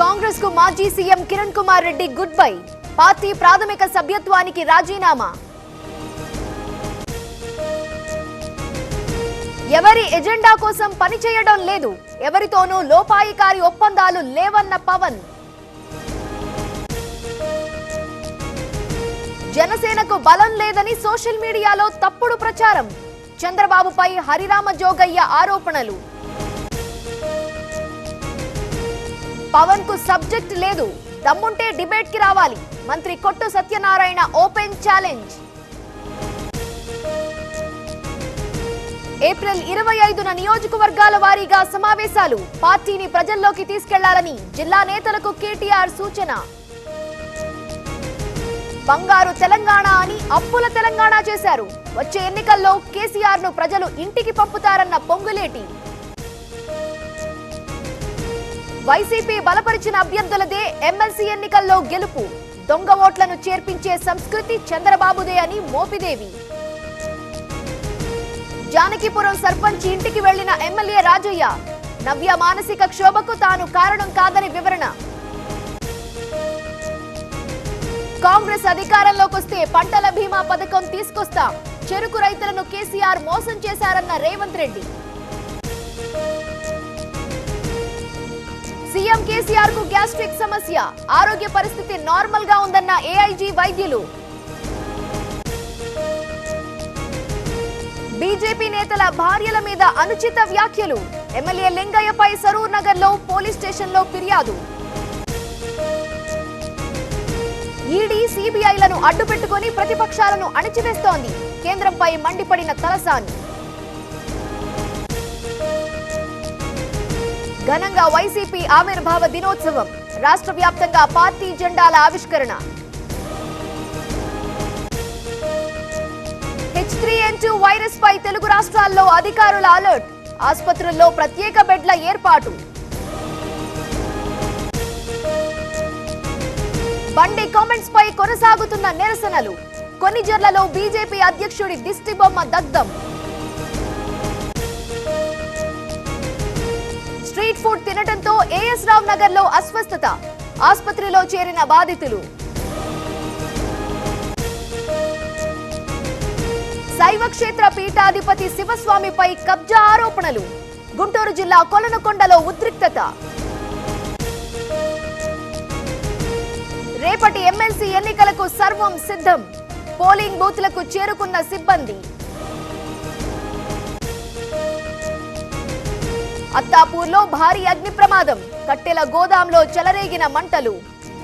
కాంగ్రెస్ కు మాజీ CM Kiran Kumar Reddy good bye party ప్రాథమిక సభ్యత్వానికి రాజీనామా ఎవరి ఎజెండా కోసం పనిచేయడం లేదు ఎవరితోనూ లోపాయికారి ఒప్పందాలు లేవన్న పవన్ జనసేనకు బలం లేదని సోషల్ మీడియాలో తప్పుడు ప్రచారం చంద్రబాబుపై హరిరామ జోగయ్య ఆరోపణలు పవన్ కు సబ్జెక్ట్ లేదు దమ్ముంటే డిబేట్ కి రావాలి మంత్రి కొట్టు సత్యనారాయణ ఓపెన్ ఛాలెంజ్ ఏప్రిల్ ఇరవై ఐదున నియోజకవర్గాల వారీగా సమావేశాలు పార్టీని ప్రజల్లోకి తీసుకెళ్లాలని జిల్లా నేతలకు కేటీఆర్ సూచన బంగారు తెలంగాణ అని అప్పుల తెలంగాణ చేశారు వచ్చే ఎన్నికల్లో కేసీఆర్ ను ప్రజలు ఇంటికి పంపుతారన్న పొంగులేటి వైసీపీ బలపరిచిన అభ్యర్థులదే ఎమ్మెల్సీ ఎన్నికల్లో గెలుపు దొంగ ఓట్లను చేర్పించే సంస్కృతి చంద్రబాబుదే అని మోపిదేవి జానకిపురం సర్పంచ్ ఇంటికి వెళ్లిన ఎమ్మెల్యే రాజయ్య నవ్య మానసిక క్షోభకు తాను కారణం కాదని వివరణ కాంగ్రెస్ అధికారంలోకి వస్తే పంటల బీమా పథకం తీసుకొస్తాం చెరుకు రైతులను కేసీఆర్ మోసం చేశారన్న రేవంత్ రెడ్డి సీఎం కేసీఆర్ కు గ్యాస్ట్రిక్ సమస్య ఆరోగ్య పరిస్థితి నార్మల్ గా ఉందన్న ఏఐజీ వైద్యులు బీజేపీ నేతల భార్యల మీద అనుచిత వ్యాఖ్యలు ఎమ్మెల్యే లింగయ్యపై సరూర్ నగర్ లో పోలీస్ స్టేషన్ లో ఫిర్యాదు ఈడీ సిబిఐలను అడ్డుపెట్టుకుని ప్రతిపక్షాలను అణిచివేస్తోంది కేంద్రంపై మండిపడిన తలసాని ఘనంగా వైసీపీ ఆవిర్భావ దినోత్సవం రాష్ట్ర వ్యాప్తంగా పార్టీ జెండాల ఆవిష్కరణ H three N two virus పై తెలుగు రాష్ట్రాల్లో అధికారుల అలర్ట్ ఆసుపత్రుల్లో ప్రత్యేక బెడ్ల ఏర్పాటు బండి కామెంట్స్ పై కొనసాగుతున్న నిరసనలు కొన్ని జర్లలో బీజేపీ అధ్యక్షుడి దిష్టి బొమ్మ దగ్ధం స్ట్రీట్ ఫుడ్ తినటంతో ఏఎస్ రావ్ నగర్ లో అస్వస్థత ఆసుపత్రిలో చేరిన బాధితులు శైవ క్షేత్ర పీఠాధిపతి శివస్వామిపై కబ్జా ఆరోపణలు గుంటూరు జిల్లా కొలనకొండలో ఉద్రిక్తత రేపటి ఎమ్మెల్సీ ఎన్నికలకు సర్వం సిద్ధం పోలింగ్ బూత్లకు చేరుకున్న సిబ్బంది అత్తాపూర్లో భారీ అగ్ని ప్రమాదం కట్టెల గోదాంలో చెలరేగిన మంటలు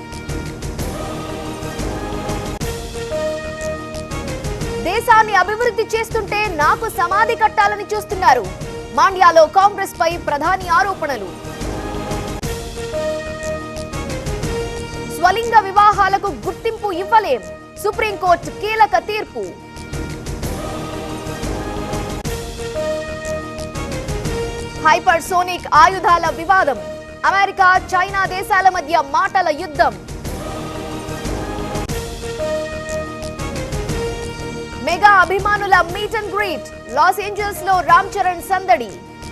దేశాన్ని అభివృద్ధి చేస్తుంటే నాకు సమాధి కట్టాలని చూస్తున్నారు మాండ్యాలో కాంగ్రెస్ పై ప్రధాని ఆరోపణలు స్వలింగ వివాహాలకు గుర్తింపు ఇవ్వలేం సుప్రీంకోర్టు కీలక తీర్పు హైపర్సోనిక్ ఆయుధాల వివాదం అమెరికా చైనా దేశాల మధ్య మాటల యుద్ధం మెగా అభిమానుల meet and greet Los Angeles లో రామ్ చరణ్ సందడి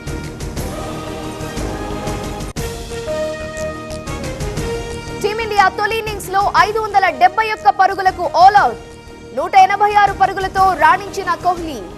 టీమిండియా తొలి ఇన్నింగ్స్ లో ఐదు వందల డెబ్బై ఒక్క పరుగులకు ఆల్ అవుట్ నూట ఎనభై ఆరు పరుగులతో రాణించిన కోహ్లీ